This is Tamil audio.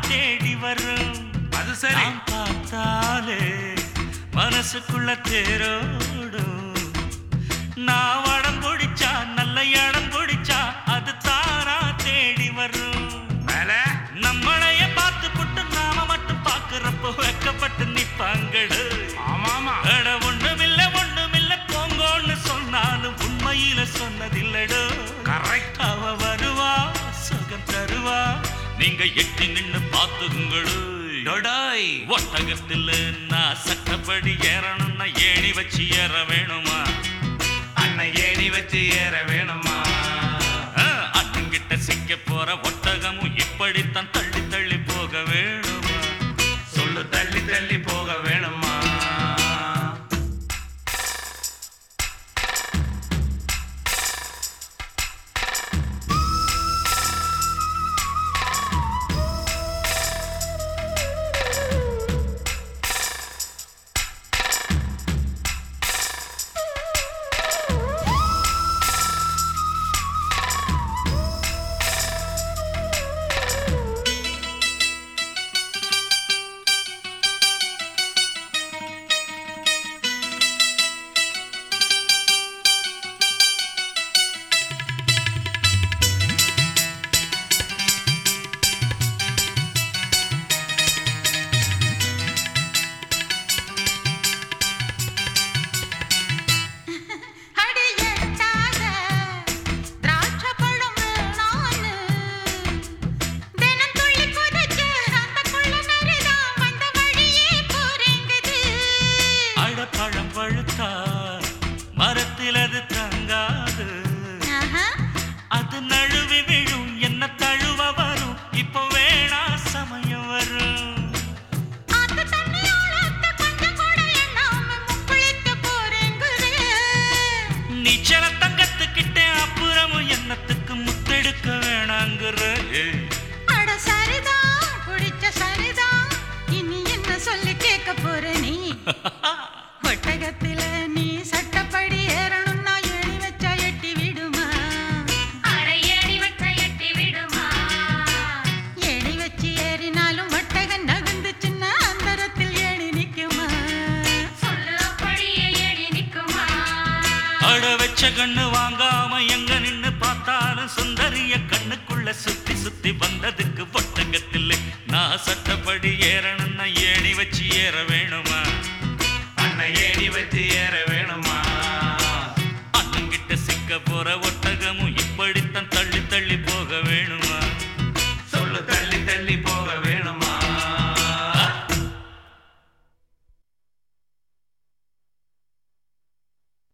தேடி வரும் அது சரி நாம் பார்த்தாலே மனசுக்குள்ள தேரோடும் நான் வடம் பிடிச்சா நல்ல இடம் பிடிச்சா அது தானா தேடி வரும் மேல நம்மளைய பார்த்து புட்டு நாம மட்டும் பாக்குறப்போ வெக்கப்பட்டு நிப்பாங்கடு ஆமாமா அட ஒண்ணுமில்ல ஒண்ணுமில்ல போங்கோன்னு சொன்னாலும் உண்மையில சொன்னதில்லடோ கரெக்ட் அவ வருவா சுகம் தருவா நீங்க எட்டி நின்னு பாத்துங்களு டொடாய் ஒட்டகத்துல நான் சட்டப்படி ஏறணும்னா ஏணி வச்சு ஏற வேணுமா அண்ணன் ஏணி வச்சு ஏற வேணுமா அட்டுங்கிட்ட சிக்க போற ஒட்டகமும் இப்படித்தான் தள்ளி தள்ளி போக வேணுமா சொல்லு தள்ளி தள்ளி போக வேணுமா அடி எட்டாத திராட்சைப்பழம் வேணான்னு தினம் துள்ளி குதிச்சு அந்த குள்ள நரிதான் வந்த வழியே போறேங்குது அழப்பழம் பழுத்தா மரத்தில் அது தங்காது ஆஹா, அது நழுவி விழும் என்ன தழுவ வரும் இப்போ வேணா சமயம் வரும் ஆத்து தண்ணியோட அத்தை கொஞ்சம் கூட எண்ணாம முக்குளிக்க போறேங்குது நீச்சல தங்கத்துக்கிட்டே அப்புறமும் என்னத்துக்கு முத்தெடுக்க வேணாங்கிற ஏய். அட சரிதான் குடிச்ச சரிதான் இனி என்ன சொல்லி கேட்க போற நீ ஒட்டகத்தில நீ சட்டப்படி ஏறணும்னா ஏணி வச்சா எட்டி விடுமா ஏணி வச்சு ஏறினாலும் ஒட்டகம் நகர்ந்துச்சுன்னா அந்தரத்தில் ஏணி நிக்குமா அட வச்ச கண்ணு வாங்காம எங்க நின்னு பார்த்தாலும் சுந்தரிய கண்ணுக்குள்ள சுத்தி சுத்தி வந்ததுக்கு ஒட்டகத்தில் நான் சட்டப்படி ஏறணும்னா ஏணி வச்சு ஏற வேணுமா அண்ணன் ஏணி வச்சு ஏற வேணுமா அண்ணங்கிட்ட சிக்க போற ஒட்டகமும் இப்படித்தான் தள்ளி தள்ளி போக வேணுமா